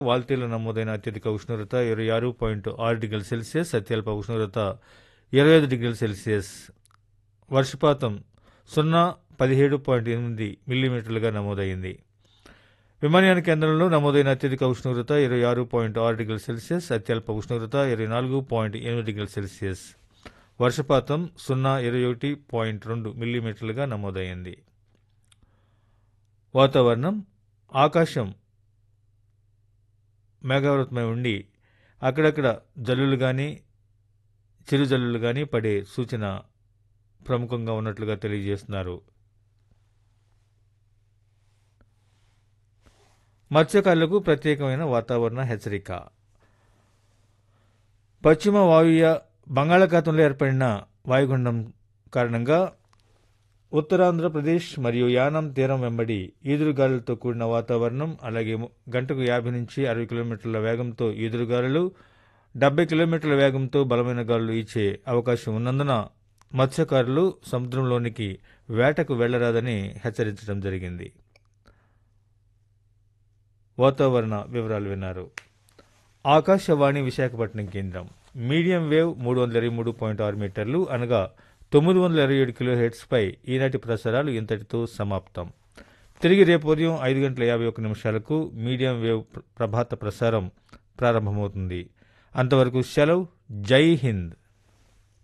వాల్తీలో నమోదైన అత్యధిక ఉష్ణోగ్రత ఇరవై ఆరు పాయింట్ ఆరు డిగ్రీల సెల్సియస్ అత్యల్ప ఉష్ణోగ్రత ఇరవై ఐదు డిగ్రీల సెల్సియస్ వర్షపాతం సున్నా పదిహేడు పాయింట్ ఎనిమిది మిల్లీమీటర్లుగా నమోదైంది విమానయాన కేంద్రంలో నమోదైన అత్యధిక ఉష్ణోగ్రత ఇరవై ఆరు పాయింట్ ఆరు డిగ్రీల సెల్సియస్ అత్యల్ప ఉష్ణోగ్రత ఇరవై నాలుగు పాయింట్ ఎనిమిది డిగ్రీల సెల్సియస్ వర్షపాతం సున్నా ఇరవై ఒకటి పాయింట్ రెండు మిల్లీమీటర్లుగా నమోదైంది వాతావరణం ఆకాశం మేఘావృతమై ఉండి అక్కడక్కడ జల్లులు కానీ చిరు జల్లులు కానీ పడే సూచన ప్రముఖంగా ఉన్నట్లుగా తెలియజేస్తున్నారు మత్స్యకారులకు ప్రత్యేకమైన వాతావరణ హెచ్చరిక పశ్చిమ వాయువ్య బంగాళాఖాతంలో ఏర్పడిన వాయుగుండం కారణంగా ఉత్తరాంధ్రప్రదేశ్ మరియు యానం తీరం వెంబడి ఈదురుగాలులతో కూడిన వాతావరణం అలాగే ము- గంటకు యాభై నుంచి అరవై కిలోమీటర్ల వేగంతో ఈదురుగాలులు డెబ్బై కిలోమీటర్ల వేగంతో బలమైన గాలులు ఇచ్చే అవకాశం ఉన్నందున మత్స్యకారులు సముద్రంలోనికి వేటకు వెళ్లరాదని హెచ్చరించడం జరిగింది వాతావరణ వివరాలు విన్నారు ఆకాశవాణి విశాఖపట్నం కేంద్రం మీడియం వేవ్ మూడు వందల ఇరవై మూడు పాయింట్ ఆరు మీటర్లు అనగా తొమ్మిది వందల ఇరవై ఏడు కిలో హెడ్స్పై ఈనాటి ప్రసారాలు ఇంతటితో సమాప్తం తిరిగి రేపు ఉదయం ఐదు గంటల యాభై ఒక్క నిమిషాలకు మీడియం వేవ్ ప్ర- ప్రభాత ప్రసారం ప్రారంభమవుతుంది అంతవరకు సెలవు జై హింద్